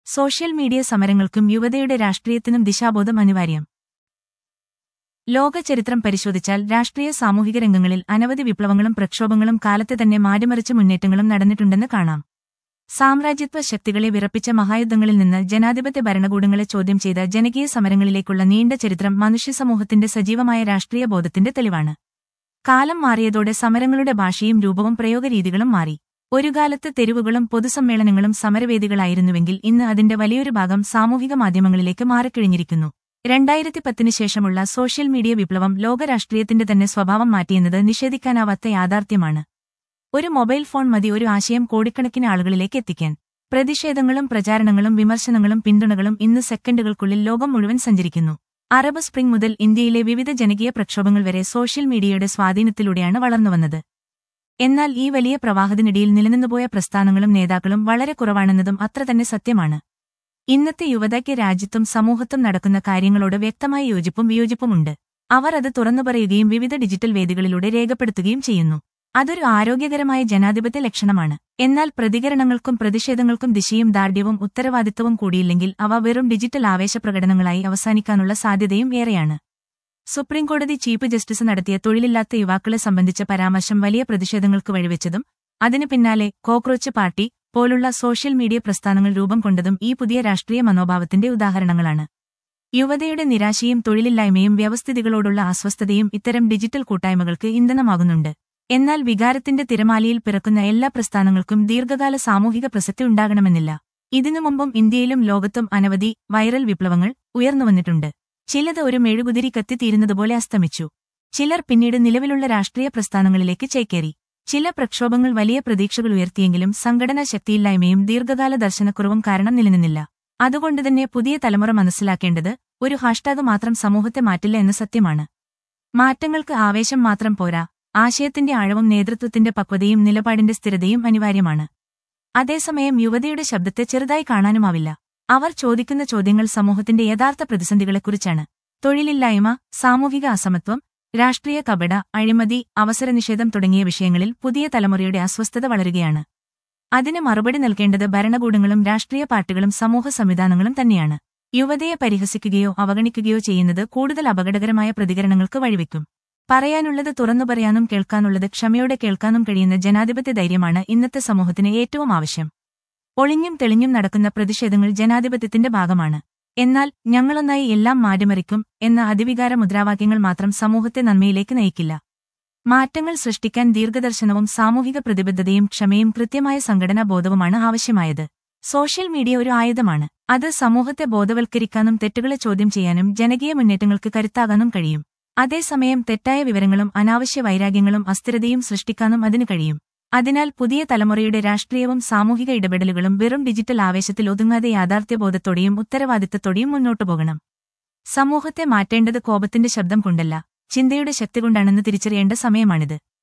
social media സമരങ്ങൾക്കും യുവതയുടെ രാഷ്ട്രീയത്തിനും ദിശാബോധം അനിവാര്യം ലോക ചരിത്രം പരിശോധിച്ചാൽ രാഷ്ട്രീയ സാമൂഹിക രംഗങ്ങളിൽ അനവധി വിപ്ലവങ്ങളും പ്രക്ഷോഭങ്ങളും കാലത്തെ തന്നെ മാറ്റിമറിച്ച മുന്നേറ്റങ്ങളും നടന്നിട്ടുണ്ടെന്ന് കാണാം സാമ്രാജ്യത്വ ശക്തികളെ വിറപ്പിച്ച മഹായുദ്ധങ്ങളിൽ നിന്ന് ജനാധിപത്യ ഭരണകൂടങ്ങളെ ചോദ്യം ചെയ്ത ജനകീയ സമരങ്ങളിലേക്കുള്ള നീണ്ട ചരിത്രം മനുഷ്യസമൂഹത്തിന്റെ സജീവമായ രാഷ്ട്രീയ ബോധത്തിന്റെ തെളിവാണ് കാലം മാറിയതോടെ സമരങ്ങളുടെ ഭാഷയും രൂപവും പ്രയോഗരീതികളും മാറി ഒരു കാലത്ത് തെരുവുകളും പൊതുസമ്മേളനങ്ങളും സമരവേദികളായിരുന്നുവെങ്കിൽ ഇന്ന് അതിന്റെ വലിയൊരു ഭാഗം സാമൂഹിക മാധ്യമങ്ങളിലേക്ക് മാറിക്കഴിഞ്ഞിരിക്കുന്നു രണ്ടായിരത്തി പത്തിന് ശേഷമുള്ള സോഷ്യൽ മീഡിയ വിപ്ലവം ലോകരാഷ്ട്രീയത്തിന്റെ തന്നെ സ്വഭാവം മാറ്റിയെന്നത് നിഷേധിക്കാനാവാത്ത യാഥാർത്ഥ്യമാണ് ഒരു മൊബൈൽ ഫോൺ മതി ഒരു ആശയം കോടിക്കണക്കിന് ആളുകളിലേക്ക് എത്തിക്കാൻ പ്രതിഷേധങ്ങളും പ്രചാരണങ്ങളും വിമർശനങ്ങളും പിന്തുണകളും ഇന്ന് സെക്കൻഡുകൾക്കുള്ളിൽ ലോകം മുഴുവൻ സഞ്ചരിക്കുന്നു അറബ് സ്പ്രിംഗ് മുതൽ ഇന്ത്യയിലെ വിവിധ ജനകീയ പ്രക്ഷോഭങ്ങൾ വരെ സോഷ്യൽ മീഡിയയുടെ സ്വാധീനത്തിലൂടെയാണ് വളർന്നുവന്നത് എന്നാൽ ഈ വലിയ പ്രവാഹത്തിനിടയിൽ നിലനിന്നുപോയ പ്രസ്ഥാനങ്ങളും നേതാക്കളും വളരെ കുറവാണെന്നതും അത്ര തന്നെ സത്യമാണ് ഇന്നത്തെ യുവതയ്ക്ക് രാജ്യത്തും സമൂഹത്തും നടക്കുന്ന കാര്യങ്ങളോട് വ്യക്തമായ യോജിപ്പും വിയോജിപ്പുമുണ്ട് അവർ അത് തുറന്നു പറയുകയും വിവിധ ഡിജിറ്റൽ വേദികളിലൂടെ രേഖപ്പെടുത്തുകയും ചെയ്യുന്നു അതൊരു ആരോഗ്യകരമായ ജനാധിപത്യ ലക്ഷണമാണ് എന്നാൽ പ്രതികരണങ്ങൾക്കും പ്രതിഷേധങ്ങൾക്കും ദിശയും ദാർഢ്യവും ഉത്തരവാദിത്തവും കൂടിയില്ലെങ്കിൽ അവ വെറും ഡിജിറ്റൽ ആവേശപ്രകടനങ്ങളായി അവസാനിക്കാനുള്ള സാധ്യതയും ഏറെയാണ് സുപ്രീംകോടതി ചീഫ് ജസ്റ്റിസ് നടത്തിയ തൊഴിലില്ലാത്ത യുവാക്കളെ സംബന്ധിച്ച പരാമർശം വലിയ പ്രതിഷേധങ്ങൾക്ക് വഴിവെച്ചതും അതിനു പിന്നാലെ കോക്രോച്ച് പാർട്ടി പോലുള്ള സോഷ്യൽ മീഡിയ പ്രസ്ഥാനങ്ങൾ രൂപം കൊണ്ടതും ഈ പുതിയ രാഷ്ട്രീയ മനോഭാവത്തിന്റെ ഉദാഹരണങ്ങളാണ് യുവതയുടെ നിരാശയും തൊഴിലില്ലായ്മയും വ്യവസ്ഥിതികളോടുള്ള അസ്വസ്ഥതയും ഇത്തരം ഡിജിറ്റൽ കൂട്ടായ്മകൾക്ക് ഇന്ധനമാകുന്നുണ്ട് എന്നാൽ വികാരത്തിന്റെ തിരമാലയിൽ പിറക്കുന്ന എല്ലാ പ്രസ്ഥാനങ്ങൾക്കും ദീർഘകാല സാമൂഹിക പ്രസക്തി ഉണ്ടാകണമെന്നില്ല ഇതിനു മുമ്പും ഇന്ത്യയിലും ലോകത്തും അനവധി വൈറൽ വിപ്ലവങ്ങൾ ഉയർന്നുവന്നിട്ടുണ്ട് ചിലത് ഒരു മെഴുകുതിരി കത്തിത്തീരുന്നതുപോലെ അസ്തമിച്ചു ചിലർ പിന്നീട് നിലവിലുള്ള രാഷ്ട്രീയ പ്രസ്ഥാനങ്ങളിലേക്ക് ചേക്കേറി ചില പ്രക്ഷോഭങ്ങൾ വലിയ പ്രതീക്ഷകൾ ഉയർത്തിയെങ്കിലും സംഘടനാ ശക്തിയില്ലായ്മയും ദീർഘകാല ദർശനക്കുറവും കാരണം നിലനിന്നില്ല അതുകൊണ്ടുതന്നെ പുതിയ തലമുറ മനസ്സിലാക്കേണ്ടത് ഒരു ഹാഷ്ടാഗ് മാത്രം സമൂഹത്തെ മാറ്റില്ല എന്ന സത്യമാണ് മാറ്റങ്ങൾക്ക് ആവേശം മാത്രം പോരാ ആശയത്തിന്റെ ആഴവും നേതൃത്വത്തിന്റെ പക്വതയും നിലപാടിന്റെ സ്ഥിരതയും അനിവാര്യമാണ് അതേസമയം യുവതയുടെ ശബ്ദത്തെ ചെറുതായി കാണാനുമാവില്ല അവർ ചോദിക്കുന്ന ചോദ്യങ്ങൾ സമൂഹത്തിന്റെ യഥാർത്ഥ പ്രതിസന്ധികളെക്കുറിച്ചാണ് തൊഴിലില്ലായ്മ സാമൂഹിക അസമത്വം രാഷ്ട്രീയ കപട അഴിമതി അവസരനിഷേധം തുടങ്ങിയ വിഷയങ്ങളിൽ പുതിയ തലമുറയുടെ അസ്വസ്ഥത വളരുകയാണ് അതിന് മറുപടി നൽകേണ്ടത് ഭരണകൂടങ്ങളും രാഷ്ട്രീയ പാർട്ടികളും സമൂഹ സംവിധാനങ്ങളും തന്നെയാണ് യുവതയെ പരിഹസിക്കുകയോ അവഗണിക്കുകയോ ചെയ്യുന്നത് കൂടുതൽ അപകടകരമായ പ്രതികരണങ്ങൾക്ക് വഴിവെക്കും പറയാനുള്ളത് തുറന്നു പറയാനും കേൾക്കാനുള്ളത് ക്ഷമയോടെ കേൾക്കാനും കഴിയുന്ന ജനാധിപത്യ ധൈര്യമാണ് ഇന്നത്തെ സമൂഹത്തിന് ഏറ്റവും ആവശ്യം ഒളിഞ്ഞും തെളിഞ്ഞും നടക്കുന്ന പ്രതിഷേധങ്ങൾ ജനാധിപത്യത്തിന്റെ ഭാഗമാണ് എന്നാൽ ഞങ്ങളൊന്നായി എല്ലാം മാറ്റിമറിക്കും എന്ന അതിവികാര മുദ്രാവാക്യങ്ങൾ മാത്രം സമൂഹത്തെ നന്മയിലേക്ക് നയിക്കില്ല മാറ്റങ്ങൾ സൃഷ്ടിക്കാൻ ദീർഘദർശനവും സാമൂഹിക പ്രതിബദ്ധതയും ക്ഷമയും കൃത്യമായ സംഘടനാ ബോധവുമാണ് ആവശ്യമായത് സോഷ്യൽ മീഡിയ ഒരു ആയുധമാണ് അത് സമൂഹത്തെ ബോധവൽക്കരിക്കാനും തെറ്റുകളെ ചോദ്യം ചെയ്യാനും ജനകീയ മുന്നേറ്റങ്ങൾക്ക് കരുത്താകാനും കഴിയും അതേസമയം തെറ്റായ വിവരങ്ങളും അനാവശ്യ വൈരാഗ്യങ്ങളും അസ്ഥിരതയും സൃഷ്ടിക്കാനും അതിനു കഴിയും അതിനാൽ പുതിയ തലമുറയുടെ രാഷ്ട്രീയവും സാമൂഹിക ഇടപെടലുകളും വെറും ഡിജിറ്റൽ ആവേശത്തിൽ ഒതുങ്ങാതെ യാഥാർത്ഥ്യബോധത്തോടെയും ഉത്തരവാദിത്തത്തോടെയും മുന്നോട്ടു പോകണം സമൂഹത്തെ മാറ്റേണ്ടത് കോപത്തിന്റെ ശബ്ദം കൊണ്ടല്ല ചിന്തയുടെ ശക്തി കൊണ്ടാണെന്ന് തിരിച്ചറിയേണ്ട സമയമാണിത്